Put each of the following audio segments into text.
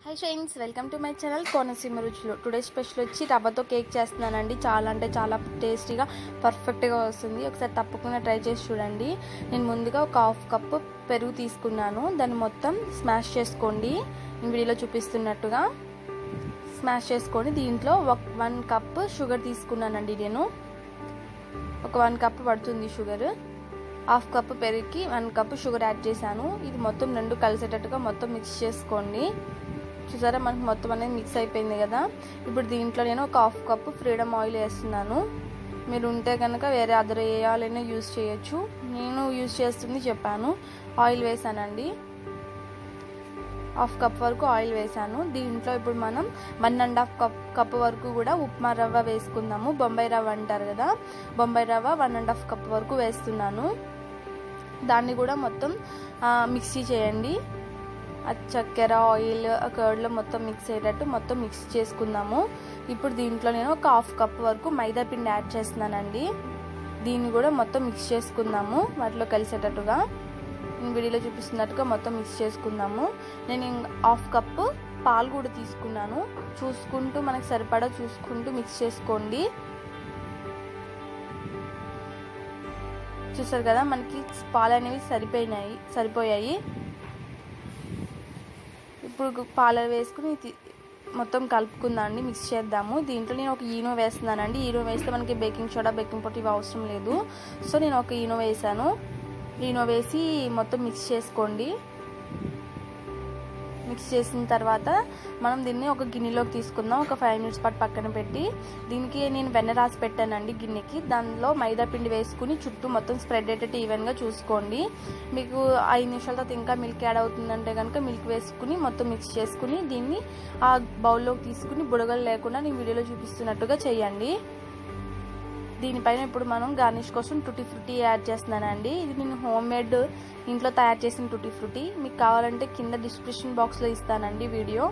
hi friends welcome to my channel Konaseema రుచులు today special వచ్చి రవ్వతో కేక్ చేస్తున్నానండి చాలా అంటే చాలా టేస్టీగా పర్ఫెక్ట్గా వస్తుంది ఒకసారి తప్పకుండా ట్రై చేసి చూడండి నేను ముందుగా ఒక హాఫ్ కప్ పెరుగు తీసుకున్నాను దాన్ని మొత్తం స్మాష్ చేసుకోండి నేను వీడియోలో చూపిస్తున్నట్టుగా స్మాష్ చేసుకొని దీంట్లో ఒక వన్ కప్ షుగర్ తీసుకున్నానండి నేను ఒక వన్ కప్ పడుతుంది షుగర్ హాఫ్ కప్ పెరుగుకి వన్ కప్ షుగర్ యాడ్ చేశాను ఇది మొత్తం రెండు కలిసేటట్టుగా మొత్తం మిక్స్ చేసుకోండి చూసారా మనకి మొత్తం అనేది మిక్స్ అయిపోయింది కదా ఇప్పుడు దీంట్లో నేను ఒక హాఫ్ కప్ ఫ్రీడమ్ ఆయిల్ వేస్తున్నాను మీరు ఉంటే కనుక వేరే అదర్ ఏ ఆయిల్ అయినా యూజ్ చేయొచ్చు నేను యూజ్ చేస్తుంది చెప్పాను ఆయిల్ వేసానండి హాఫ్ కప్ వరకు ఆయిల్ వేసాను దీంట్లో ఇప్పుడు మనం one and half cup cup వరకు కూడా ఉప్మా రవ్వ వేసుకుందాము బొంబాయి రవ్వ అంటారు కదా బొంబాయి రవ్వ వన్ అండ్ హాఫ్ కప్ వరకు వేస్తున్నాను దాన్ని కూడా మొత్తం మిక్సీ చేయండి చక్కెర ఆయిల్ కర్డ్లో మొత్తం మిక్స్ అయ్యేటట్టు మొత్తం మిక్స్ చేసుకుందాము ఇప్పుడు దీంట్లో నేను ఒక హాఫ్ కప్ వరకు మైదా పిండి యాడ్ చేస్తున్నానండి దీన్ని కూడా మొత్తం మిక్స్ చేసుకుందాము వాటిలో కలిసేటట్టుగా నేను వీడియోలో చూపిస్తున్నట్టుగా మొత్తం మిక్స్ చేసుకుందాము నేను హాఫ్ కప్ పాలు కూడా తీసుకున్నాను చూసుకుంటూ మనకు సరిపడా చూసుకుంటూ మిక్స్ చేసుకోండి చూసారు కదా మనకి పాలు అనేవి సరిపోయినాయి సరిపోయాయి ఇప్పుడు పాలు వేసుకుని మొత్తం కలుపుకుందామండి మిక్స్ చేద్దాము దీంట్లో నేను ఒక ఈనో వేస్తున్నానండి ఈనో వేస్తే మనకి బేకింగ్ సోడా బేకింగ్ పొట్టి ఇవి అవసరం లేదు సో నేను ఒక ఈనో వేసాను ఈనో వేసి మొత్తం మిక్స్ చేసుకోండి మిక్స్ చేసిన తర్వాత మనం దీన్ని ఒక గిన్నెలోకి తీసుకుందాం ఒక ఫైవ్ మినిట్స్ పాటు పక్కన పెట్టి దీనికి నేను వెన్న రాసి పెట్టానండి గిన్నెకి దానిలో మైదా పిండి వేసుకుని చుట్టూ మొత్తం స్ప్రెడ్ అయ్యేటట్టు ఈవెన్గా చూసుకోండి మీకు ఐదు నిమిషాల తర్వాత ఇంకా మిల్క్ యాడ్ అవుతుందంటే కనుక మిల్క్ వేసుకుని మొత్తం మిక్స్ చేసుకుని దీన్ని ఆ బౌల్లోకి తీసుకుని బుడగలు లేకుండా నేను వీడియోలో చూపిస్తున్నట్టుగా చేయండి దీనిపైన ఇప్పుడు మనం గార్నిష్ కోసం టుటీ ఫ్రూటీ యాడ్ చేస్తున్నానండి ఇది నేను హోమ్ మేడ్ ఇంట్లో తయారు చేసిన టుటీ ఫ్రూటీ మీకు కావాలంటే కింద డిస్క్రిప్షన్ బాక్స్లో ఇస్తానండి వీడియో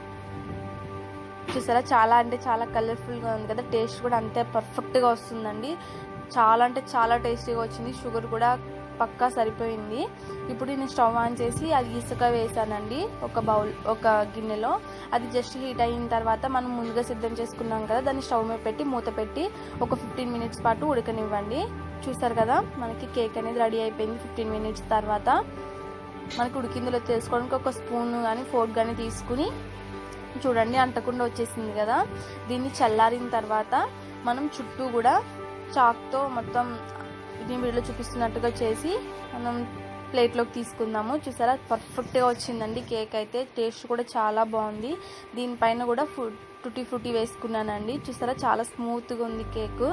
చూసారా చాలా అంటే చాలా కలర్ఫుల్గా ఉంది కదా టేస్ట్ కూడా అంతే పర్ఫెక్ట్గా వస్తుందండి చాలా అంటే చాలా టేస్టీగా వచ్చింది షుగర్ కూడా పక్కా సరిపోయింది ఇప్పుడు నేను స్టవ్ ఆన్ చేసి అది ఇసుక వేసానండి ఒక బౌల్ ఒక గిన్నెలో అది జస్ట్ హీట్ అయిన తర్వాత మనం ముందుగా సిద్ధం చేసుకున్నాం కదా దాన్ని స్టవ్ మీద పెట్టి మూత పెట్టి ఒక ఫిఫ్టీన్ మినిట్స్ పాటు ఉడకనివ్వండి చూసారు కదా మనకి కేక్ అనేది రెడీ అయిపోయింది ఫిఫ్టీన్ మినిట్స్ తర్వాత మనకి ఉడికిందిలో తెలుసుకోవడానికి ఒక స్పూన్ కానీ ఫోర్క్ కానీ తీసుకుని చూడండి అంటకుండా వచ్చేసింది కదా దీన్ని చల్లారిన తర్వాత మనం చుట్టూ కూడా చాక్తో మొత్తం దీని వీడియోలో చూపిస్తున్నట్టుగా చేసి మనం ప్లేట్లోకి తీసుకుందాము చూసారా పర్ఫెక్ట్గా వచ్చిందండి కేక్ అయితే టేస్ట్ కూడా చాలా బాగుంది దీనిపైన కూడా ఫుడ్ టుటీ ఫ్రూటీ వేసుకున్నానండి చూసారా చాలా స్మూత్గా ఉంది కేక్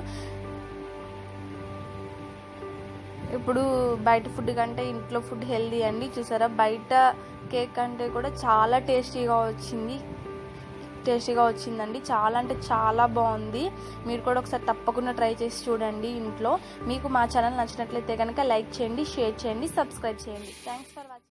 ఇప్పుడు బయట ఫుడ్ కంటే ఇంట్లో ఫుడ్ హెల్దీ అండి చూసారా బయట కేక్ కంటే కూడా చాలా టేస్టీగా వచ్చింది టేస్టీగా వచ్చిందండి చాలా అంటే చాలా బాగుంది మీరు కూడా ఒకసారి తప్పకుండా ట్రై చేసి చూడండి ఇంట్లో మీకు మా ఛానల్ నచ్చినట్లయితే కనుక లైక్ చేయండి షేర్ చేయండి సబ్స్క్రైబ్ చేయండి థ్యాంక్స్ ఫర్ వాచింగ్